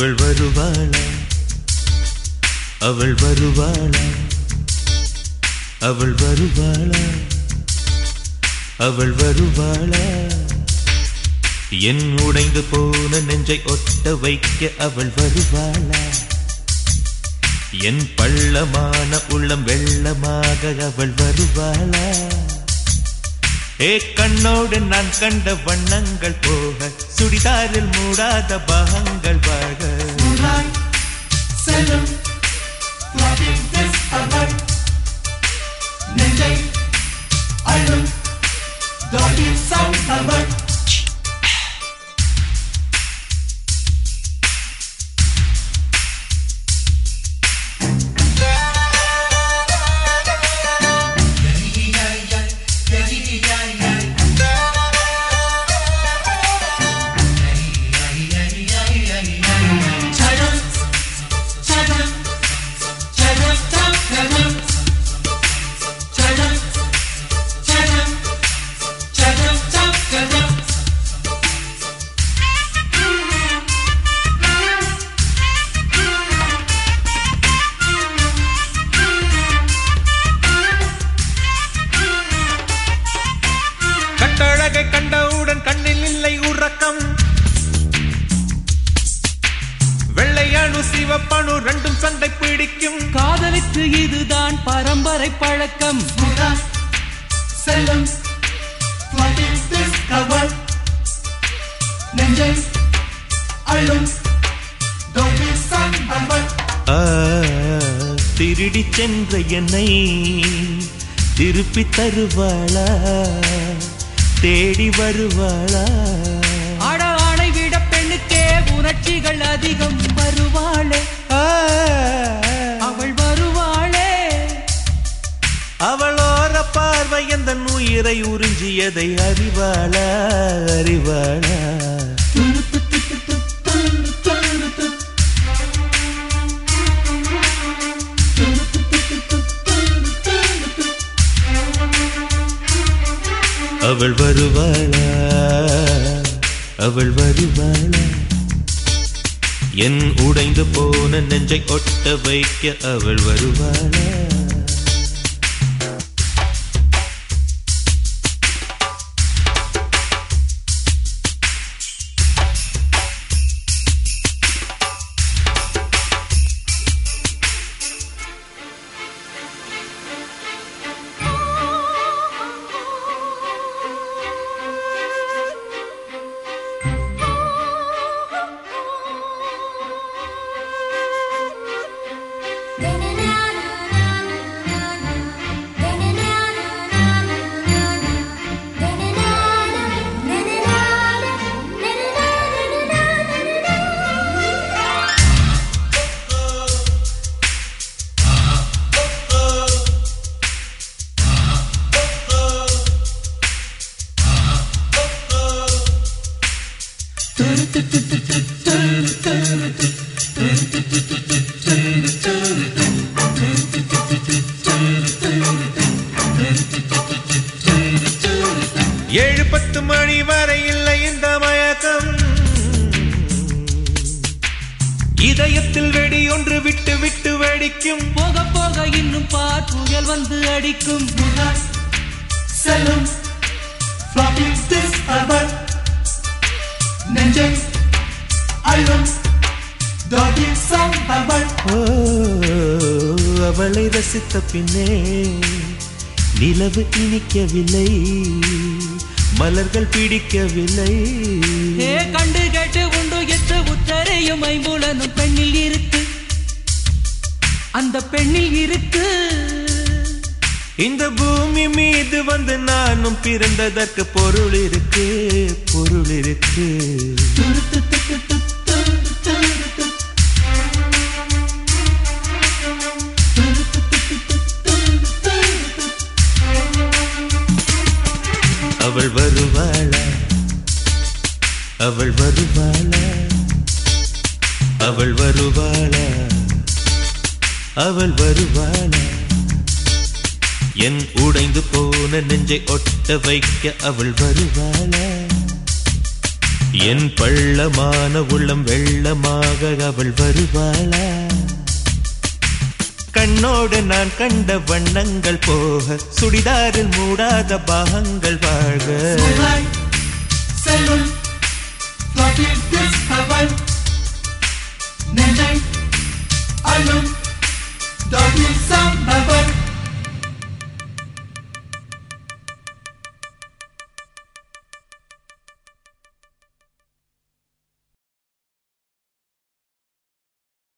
அவள் வருவாளா அவள் வருவாளா அவள் வருவாளா அவள் வருவாளா என் உடைந்து போன நெஞ்சை ஒட்ட வைக்க அவள் வருவாளா என் பள்ளமான உள்ளம் வெள்ளமாக அவள் வருவாளா ஏ கண்ணோடு நான் கண்ட வண்ணங்கள் போக சுடிதாரில் மூடாத பாகங்கள் வாழ Moonlight, செல்லும் floating this அவள் நெஞ்சை அழும் doggy sound அவள் Children, children, children, children, children, children, children, children. கட்டழகை கண்டவுடன் கண்ணில் இல்லை உறக்கம் வெள்ளையானு சிவப்பானு ரெண்டும் சண்டை பிடிக்கும் காதலுக்கு இதுதான் பரம்பரை பழக்கம் Moonlight, செல்லும் floating this அவள் நெஞ்சை அழும் doggy sound அவள் ஆ, திருடி சென்ற என்னை திருப்பி தருவாளா தேடி வருவாளா ஆட ஆணை விட பெண்ணுக்கே உணர்ச்சிகள் அதிகம் வருவாளே ஆ, அவள் வருவாளே அவளோர பார்வை எந்த உயிரை உறிஞ்சியதை அறிவாளா அறிவாளா அவள் வருவாளா அவள் வருவாளா என் உடைந்து போன நெஞ்சை ஒட்ட வைக்க அவள் வருவாளா ஏழு பத்து மணி வரை இல்லை இந்த மயக்கம் இதயத்தில் வெடி ஒன்று விட்டு விட்டு வெடிக்கும் போக போக இன்னும் பார் புயல் வந்து அடிக்கும் Moonlight, செல்லும் floating this அவள் நெஞ்சை அழும் doggy sound அவள் ஓ, அவளை ரசித்த பின்னே நிலவு இனிக்கவில்லை மலர்கள் பிடிக்கவில்லை ஏ கண்டு கேட்டு உண்டு எட்டு உத்தரையும் ஐம்புலனும் பெண்ணில் இருக்கு அந்த பெண்ணில் இருக்கு இந்த பூமி மீது வந்து நானும் பிறந்ததற்கு பொருள் இருக்கு பொருள் இருக்கு அவள் வருவாளா அவள் வருவாளா அவள் வருவாளா அவள் வருவாளா என் உடைந்து போன நெஞ்சை ஒட்ட வைக்க அவள் வருவாளா என் பள்ளமான உள்ளம் வெள்ளமாக அவள் வருவாளா கண்ணோடு நான் கண்ட வண்ணங்கள் போக சுடிதாரில் மூடாத பாகங்கள் வாழ்க Moonlight, saloon, floppy disk heaven. நெஞ்சை அள்ளும் டாகி சம்பவம்